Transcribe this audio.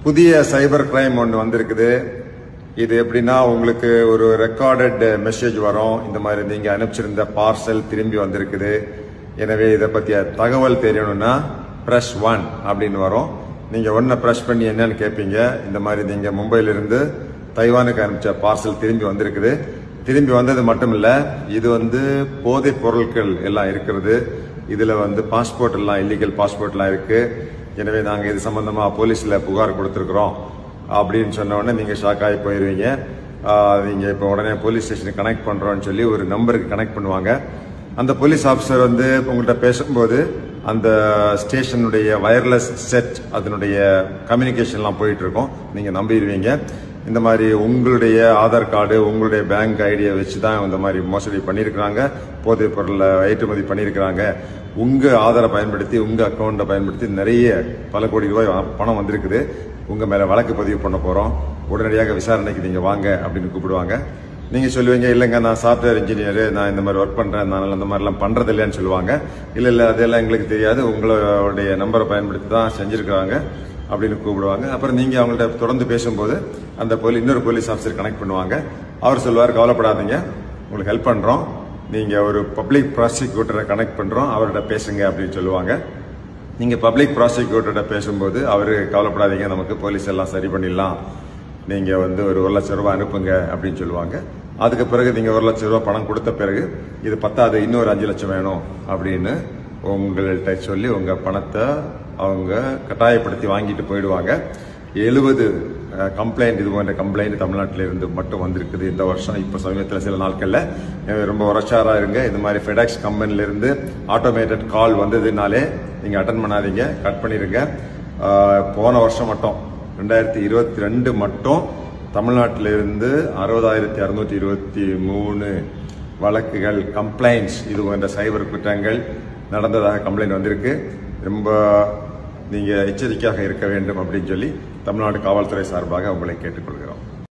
புதிய cyber crime ஒன்று வந்திருக்குது இது எப்படின்னா உங்களுக்கு ஒரு ரெக்கார்டட் மெசேஜ் வரும் இந்த மாதிரி நீங்க அனுப்பிச்சிருந்த பார்சல் திரும்பி வந்திருக்குது எனவே இதை பத்திய தகவல் தெரியணும்னா பிரஸ் ஒன் அப்படின்னு வரும் நீங்க ஒன்ன பிரஸ் பண்ணி என்னன்னு கேட்பீங்க இந்த மாதிரி நீங்க மும்பையில இருந்து தைவானுக்கு அனுப்பிச்ச பார்சல் திரும்பி வந்திருக்குது திரும்பி வந்தது மட்டும் இல்ல இது வந்து போதைப் பொருட்கள் எல்லாம் இருக்கிறது இதுல வந்து பாஸ்போர்ட் எல்லாம் இல்லீகல் பாஸ்போர்ட் எல்லாம் இருக்கு எனவே நாங்க இது சம்பந்தமா போலீஸ்ல புகார் கொடுத்திருக்கிறோம் அப்படின்னு சொன்ன உடனே நீங்க ஷாக் ஆகி போயிருவீங்க ஆஹ் நீங்க இப்போ உடனே போலீஸ் ஸ்டேஷனுக்கு கனெக்ட் பண்றோம்னு சொல்லி ஒரு நம்பருக்கு கனெக்ட் பண்ணுவாங்க அந்த போலீஸ் ஆஃபீஸர் வந்து உங்கள்கிட்ட பேசும்போது அந்த ஸ்டேஷனுடைய வயர்லெஸ் செட் அதனுடைய கம்யூனிகேஷன்லாம் போயிட்டு இருக்கும் நீங்க நம்பிடுவீங்க இந்த மாதிரி உங்களுடைய ஆதார் கார்டு உங்களுடைய பேங்க் ஐடியை வச்சு தான் இந்த மாதிரி மோசடி பண்ணியிருக்கிறாங்க போதைப் பொருளை ஏற்றுமதி பண்ணியிருக்கிறாங்க உங்க ஆதாரை பயன்படுத்தி உங்க அக்கௌண்ட்டை பயன்படுத்தி நிறைய பல கோடி ரூபாய் பணம் வந்திருக்குது உங்க மேல வழக்கு பதிவு பண்ண போறோம் உடனடியாக விசாரணைக்கு நீங்க வாங்க அப்படின்னு கூப்பிடுவாங்க நீங்க சொல்லுவீங்க இல்லைங்க நான் சாஃப்ட்வேர் இன்ஜினியர் நான் இந்த மாதிரி ஒர்க் பண்றேன் நான் அந்த மாதிரிலாம் பண்றது இல்லைன்னு சொல்லுவாங்க இல்ல இல்ல அதெல்லாம் எங்களுக்கு தெரியாது உங்களுடைய நம்பரை பயன்படுத்தி தான் செஞ்சிருக்காங்க அப்படின்னு கூப்பிடுவாங்க அப்புறம் நீங்க அவங்கள்ட்ட தொடர்ந்து பேசும்போது அந்த போலீஸ் இன்னொரு போலீஸ் ஆஃபீஸர் கனெக்ட் பண்ணுவாங்க அவர் சொல்லுவார் கவலைப்படாதீங்க உங்களுக்கு ஹெல்ப் பண்றோம் நீங்க ஒரு பப்ளிக் ப்ராசிக்யூட்டரை கனெக்ட் பண்றோம் அவர்கிட்ட பேசுங்க அப்படின்னு சொல்லுவாங்க நீங்க பப்ளிக் ப்ராசிக்யூட்டர்கிட்ட பேசும்போது அவரு கவலைப்படாதீங்க நமக்கு போலீஸ் எல்லாம் சரி பண்ணிடலாம் நீங்க வந்து ஒரு ஒரு லட்சம் ரூபாய் அனுப்புங்க அப்படின்னு சொல்லுவாங்க அதுக்கு பிறகு நீங்க ஒரு லட்சம் ரூபாய் பணம் கொடுத்த பிறகு இது பத்தாது இன்னொரு அஞ்சு லட்சம் வேணும் அப்படின்னு உங்கள்கிட்ட சொல்லி உங்க பணத்தை அவங்க கட்டாயப்படுத்தி வாங்கிட்டு போயிடுவாங்க எழுபது கம்ப்ளைண்ட் இது போன்ற கம்ப்ளைண்ட் தமிழ்நாட்டில இருந்து மட்டும் வந்திருக்குது இந்த வருஷம் இப்போ சமீபத்தில் சில நாட்கள்ல எனவே ரொம்ப உரச்சாரா இருங்க இந்த மாதிரி ஃபெடாக்ஸ் கம்பெனில இருந்து ஆட்டோமேட்டட் கால் வந்ததுனாலே நீங்க அட்டன் பண்ணாதீங்க கட் பண்ணிருங்க ஆஹ், போன வருஷம் மட்டும் ரெண்டாயிரத்தி இருபத்தி ரெண்டு மட்டும் தமிழ்நாட்டில இருந்து அறுபதாயிரத்தி அறுநூற்றி இருபத்தி மூணு வழக்குகள் கம்ப்ளைண்ட்ஸ் இது போன்ற சைபர் குற்றங்கள் நடந்ததாக கம்ப்ளைண்ட் வந்திருக்கு ரொம்ப நீங்க எச்சரிக்கையாக இருக்க வேண்டும் அப்படின்னு சொல்லி தமிழ்நாடு காவல்துறை சார்பாக உங்களை கேட்டுக்கொள்கிறோம்